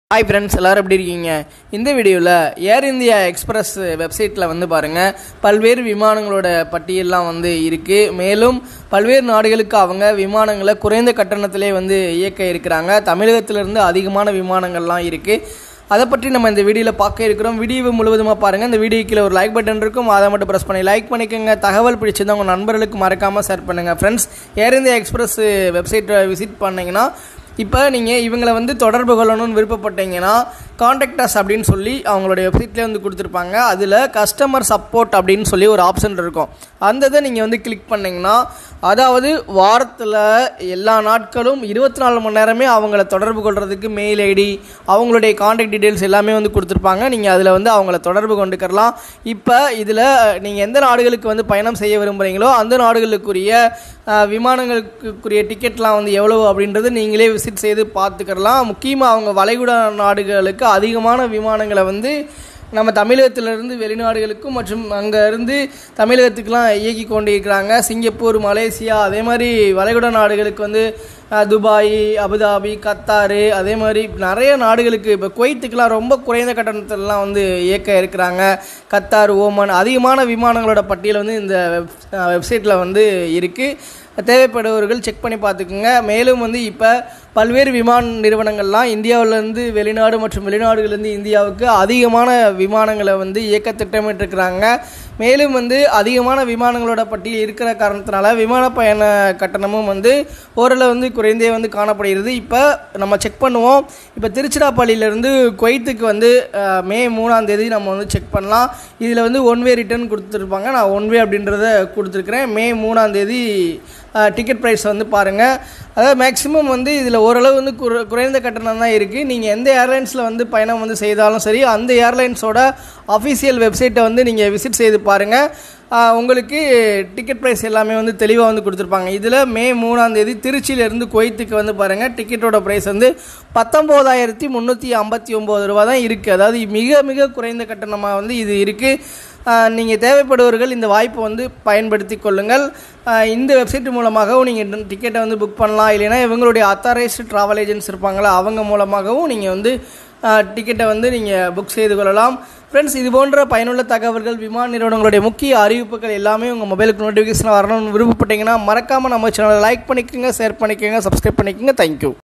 hi friends எல்லோரும் எப்படி இருக்கீங்க இந்த வீடியோவில் ஏர் இந்தியா எக்ஸ்பிரஸ் வெப்சைட்டில் வந்து பாருங்கள் பல்வேறு விமானங்களோட பட்டியல்லாம் வந்து இருக்குது மேலும் பல்வேறு நாடுகளுக்கு அவங்க விமானங்களை குறைந்த கட்டணத்திலே வந்து இயக்க இருக்கிறாங்க தமிழகத்திலிருந்து அதிகமான விமானங்கள்லாம் இருக்குது அதை பற்றி நம்ம இந்த வீடியோவில் பார்க்க இருக்கிறோம் வீடியோவை முழுவதுமாக பாருங்கள் இந்த வீடியோ கீழே ஒரு லைக் பட்டன் இருக்கும் அதை மட்டும் ப்ரெஸ் பண்ணி லைக் பண்ணிக்கோங்க தகவல் பிடிச்சிருந்தா உங்கள் நண்பர்களுக்கு மறக்காமல் ஷேர் பண்ணுங்கள் ஃப்ரெண்ட்ஸ் ஏர் இந்தியா எக்ஸ்பிரஸ் வெப்சைட்டை விசிட் பண்ணிங்கன்னா இப்போ நீங்கள் இவங்களை வந்து தொடர்பு கொள்ளணும்னு விருப்பப்பட்டீங்கன்னா காண்டாக்டஸ் அப்படின்னு சொல்லி அவங்களுடைய வெப்சைட்லேயே வந்து கொடுத்துருப்பாங்க அதில் கஸ்டமர் சப்போர்ட் அப்படின்னு சொல்லி ஒரு ஆப்ஷன் இருக்கும் அந்த இதை நீங்கள் வந்து கிளிக் பண்ணிங்கன்னா அதாவது வாரத்தில் எல்லா நாட்களும் இருபத்தி நாலு மணி நேரமே அவங்கள தொடர்பு கொள்றதுக்கு மெயில் ஐடி அவங்களுடைய காண்டாக்ட் டீட்டெயில்ஸ் எல்லாமே வந்து கொடுத்துருப்பாங்க நீங்கள் அதில் வந்து அவங்கள தொடர்பு கொண்டுக்கலாம் இப்போ இதில் நீங்கள் எந்த நாடுகளுக்கு வந்து பயணம் செய்ய விரும்புகிறீங்களோ அந்த நாடுகளுக்குரிய அஹ், விமானங்களுக்குரிய டிக்கெட்லாம் வந்து எவ்வளவு அப்படின்றது நீங்களே விசிட் செய்து பார்த்துக்கலாம் முக்கியமாக அவங்க வளைகுடா நாடுகளுக்கு அதிகமான விமானங்களை வந்து நம்ம தமிழகத்திலிருந்து வெளிநாடுகளுக்கும் மற்றும் அங்கே இருந்து தமிழகத்துக்கெலாம் இயக்கி கொண்டிருக்கிறாங்க சிங்கப்பூர் மலேசியா அதே மாதிரி வளைகுடா நாடுகளுக்கு வந்து அஹ், துபாய் அபுதாபி கத்தாரு அதே மாதிரி நிறைய நாடுகளுக்கு இப்போ குவைத்துக்கெலாம் ரொம்ப குறைந்த கட்டணத்திலலாம் வந்து இயக்க இருக்கிறாங்க கத்தார் ஓமன் அதிகமான விமானங்களோட பட்டியல் வந்து இந்த வெப் வெப்சைட்டில் வந்து இருக்குது தேவைப்படுபவர்கள் செக் பண்ணி பார்த்துக்குங்க மேலும் வந்து இப்போ பல்வேறு விமான நிறுவனங்கள்லாம் இந்தியாவிலேருந்து வெளிநாடு மற்றும் வெளிநாடுகளிலிருந்து இந்தியாவுக்கு அதிகமான விமானங்களை வந்து இயக்க திட்டமிட்டிருக்கிறாங்க மேலும் வந்து அதிகமான விமானங்களோட பட்டியல் இருக்கிற காரணத்தினால விமான பயண கட்டணமும் வந்து ஓரளவு வந்து குறைந்தே வந்து காணப்படுகிறது இப்போ நம்ம செக் பண்ணுவோம் இப்போ திருச்சிராப்பள்ளியிலேருந்து குவைத்துக்கு வந்து அஹ், மே மூணாம் தேதி நம்ம வந்து செக் பண்ணலாம் இதில் வந்து ஒன் வே ரிட்டர்ன் கொடுத்துருப்பாங்க நான் ஒன் வே அப்படின்றத கொடுத்துருக்குறேன் மே மூணாம் தேதி டிக்கெட் ப்ரைஸ் வந்து பாருங்கள் அதாவது மேக்ஸிமம் வந்து இதில் ஓரளவு வந்து குற- குறைந்த கட்டணம் தான் இருக்குது நீங்கள் எந்த ஏர்லைன்ஸில் வந்து பயணம் வந்து செய்தாலும் சரி அந்த ஏர்லைன்ஸோட அஃபிஷியல் வெப்சைட்டை வந்து நீங்கள் விசிட் செய்து பாருங்கள் ஆஹ் உங்களுக்கு டிக்கெட் ப்ரைஸ் எல்லாமே வந்து தெளிவாக வந்து கொடுத்துருப்பாங்க இதில் மே மூணாம் தேதி திருச்சியிலேருந்து குவைத்துக்கு வந்து பாருங்கள் டிக்கெட்டோட ப்ரைஸ் வந்து பத்தொம்போதாயிரத்தி முந்நூற்றி ஐம்பத்தி ஒம்பது ரூபா தான் இருக்குது அதாவது மிக மிக குறைந்த கட்டணமாக வந்து இது இருக்குது நீங்கள் தேவைப்படுவர்கள் இந்த வாய்ப்பை வந்து பயன்படுத்தி கொள்ளுங்கள் ஆஹ் இந்த வெப்சைட் மூலமாகவும் நீங்கள் டிக்கெட்டை வந்து புக் பண்ணலாம் இல்லைன்னா இவங்களுடைய அத்தாரைஸ்டு ட்ராவல் ஏஜென்ட்ஸ் இருப்பாங்களா அவங்க மூலமாகவும் நீங்கள் வந்து டிக்கெட்டை வந்து நீங்கள் புக் செய்து கொள்ளலாம் ஃப்ரெண்ட்ஸ் இது போன்ற பயனுள்ள தகவல்கள் விமான நிறுவனங்களுடைய முக்கிய அறிவிப்புகள் எல்லாமே உங்கள் மொபைலுக்கு நோட்டிஃபிகேஷன் வரணும்னு விருப்பப்பட்டீங்கன்னா மறக்காமல் நம்ம சேனலை லைக் பண்ணிக்கோங்க ஷேர் பண்ணிக்கோங்க சப்ஸ்கிரைப் பண்ணிக்கோங்க தேங்க்யூ